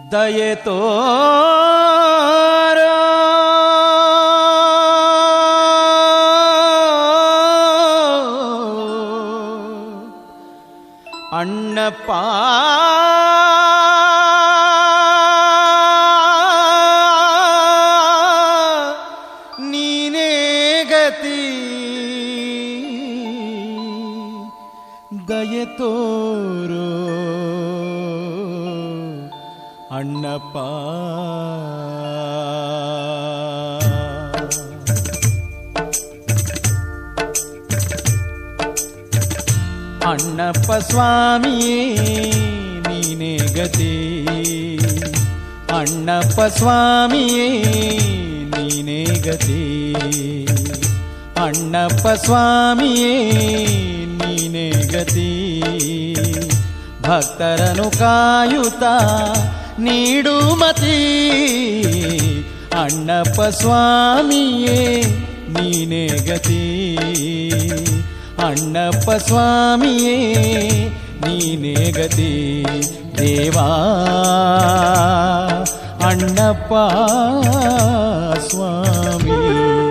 ದಯೆ ತೋರೋ ಅಣ್ಣಪ್ಪ ನೀನೇ ಗತಿ ದಯೆ ತೋರೋ ಅಣ್ಣಪ್ಪ ಅಣ್ಣಪ್ಪ ಸ್ವಾಮಿಯೇ ನೀನೇ ಗತಿ ಅಣ್ಣಪ್ಪ ಸ್ವಾಮಿಯೇ ನೀನೇ ಗತಿ ಅಣ್ಣಪ್ಪ ಸ್ವಾಮಿಯೇ ನೀನೇ ಗತಿ ಭಕ್ತರನು ಕಾಯುತ್ತ ನೀಡು ಮತಿ ಅಣ್ಣಪ್ಪ ಸ್ವಾಮಿಯೇ ನೀನೇ ಗತಿ ಅಣ್ಣಪ್ಪ ಸ್ವಾಮಿಯೇ ನೀನೇ ಗತಿ ದೇವಾ ಅಣ್ಣಪ್ಪ ಸ್ವಾಮಿ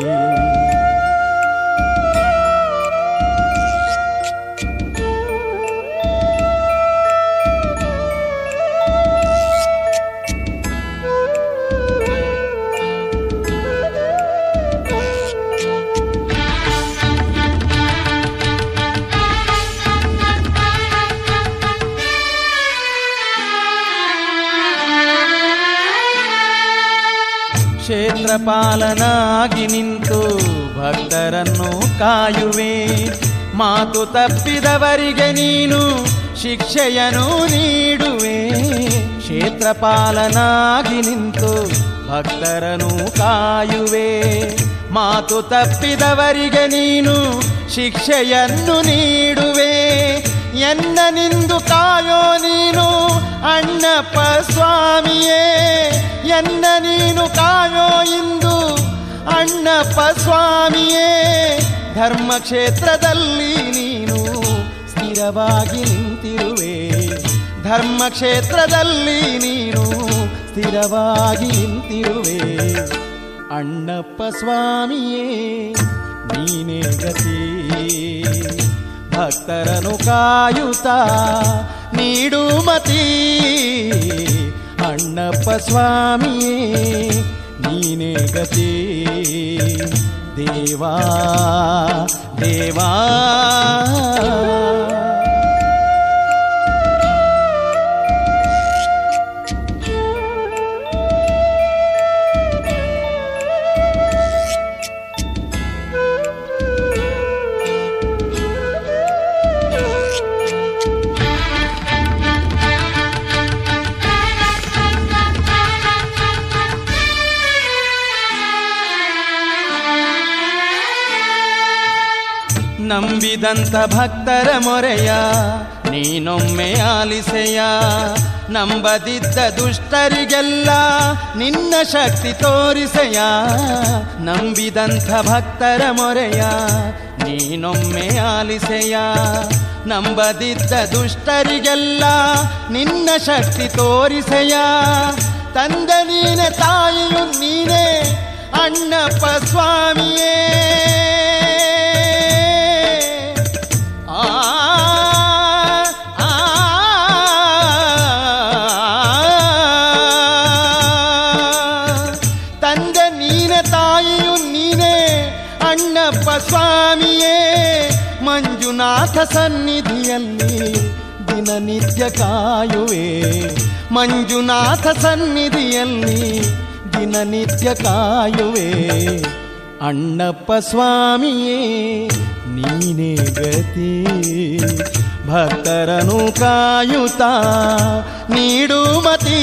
ಕ್ಷೇತ್ರಪಾಲನಾಗಿ ನಿಂತು ಭಕ್ತರನ್ನು ಕಾಯುವೆ ಮಾತು ತಪ್ಪಿದವರಿಗೆ ನೀನು ಶಿಕ್ಷೆಯನ್ನು ನೀಡುವೆ ಕ್ಷೇತ್ರಪಾಲನಾಗಿ ನಿಂತು ಭಕ್ತರನ್ನು ಕಾಯುವೆ ಮಾತು ತಪ್ಪಿದವರಿಗೆ ನೀನು ಶಿಕ್ಷೆಯನ್ನು ನೀಡುವೆ ಎನ್ನ ನಿಂದು ಕಾಯೋ ನೀನು ಅಣ್ಣಪ್ಪ ಸ್ವಾಮಿಯೇ ಎನ್ನ ನೀನು ಕಾಯೋ ಇಂದು ಅಣ್ಣಪ್ಪ ಸ್ವಾಮಿಯೇ ಧರ್ಮಕ್ಷೇತ್ರದಲ್ಲಿ ನೀನು ಸ್ಥಿರವಾಗಿ ನಿಂತಿರುವೆ ಧರ್ಮಕ್ಷೇತ್ರದಲ್ಲಿ ನೀನು ಸ್ಥಿರವಾಗಿ ನಿಂತಿರುವೆ ಅಣ್ಣಪ್ಪ ಸ್ವಾಮಿಯೇ ನೀನೇ ಗತಿ ಭಕ್ತರನು ಕಾಯುತ್ತ ನೀಡು ಮತಿ ಅಣ್ಣಪ್ಪ ಸ್ವಾಮಿಯೇ ನೀನೇ ಗತಿ ದೇವಾ ದೇವಾ ನಂಬಿದಂತ ಭಕ್ತರ ಮೊರೆಯ ನೀನೊಮ್ಮೆ ಆಲಿಸೆಯ ನಂಬದಿದ್ದ ದುಷ್ಟರಿಗೆಲ್ಲ ನಿನ್ನ ಶಕ್ತಿ ತೋರಿಸೆಯ ನಂಬಿದಂಥ ಭಕ್ತರ ಮೊರೆಯ ನೀನೊಮ್ಮೆ ಆಲಿಸೆಯ ನಂಬದಿದ್ದ ದುಷ್ಟರಿಗೆಲ್ಲ ನಿನ್ನ ಶಕ್ತಿ ತೋರಿಸೆಯ ತಂದ ನೀನೆ ತಾಯಿಯು ನೀನೇ ಅಣ್ಣಪ್ಪ ಸ್ವಾಮಿಯೇ ಆ ಆ, ತಂದೆ ನೀನೆ ತಾಯಿಯು ನೀನೇ ಅಣ್ಣಪ್ಪ ಸ್ವಾಮಿಯೇ ಮಂಜುನಾಥ ಸನ್ನಿಧಿಯಲ್ಲಿ ದಿನನಿತ್ಯ ಕಾಯುವೆ ಮಂಜುನಾಥ ಸನ್ನಿಧಿಯಲ್ಲಿ ದಿನನಿತ್ಯ ಕಾಯುವೆ ಅಣ್ಣಪ್ಪ ಸ್ವಾಮಿಯೇ ನೀನೇ ಗತಿ ಭಕ್ತರನು ಕಾಯುತ್ತ ನೀಡು ಮತಿ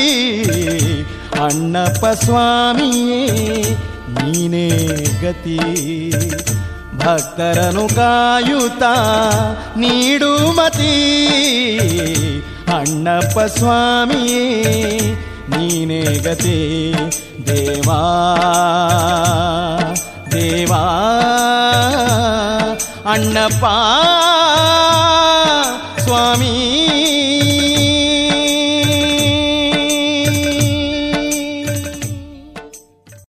ಅಣ್ಣಪ್ಪ ಸ್ವಾಮಿಯೇ ನೀನೇ ಗತಿ ಭಕ್ತರನು ಕಾಯುತ್ತ ನೀಡು ಮತಿ ಅಣ್ಣಪ್ಪ ಸ್ವಾಮಿಯೇ ನೀನೇ ಗತಿ ದೇವಾ ದೇವಾ ಅಣ್ಣಪ್ಪ ಸ್ವಾಮಿ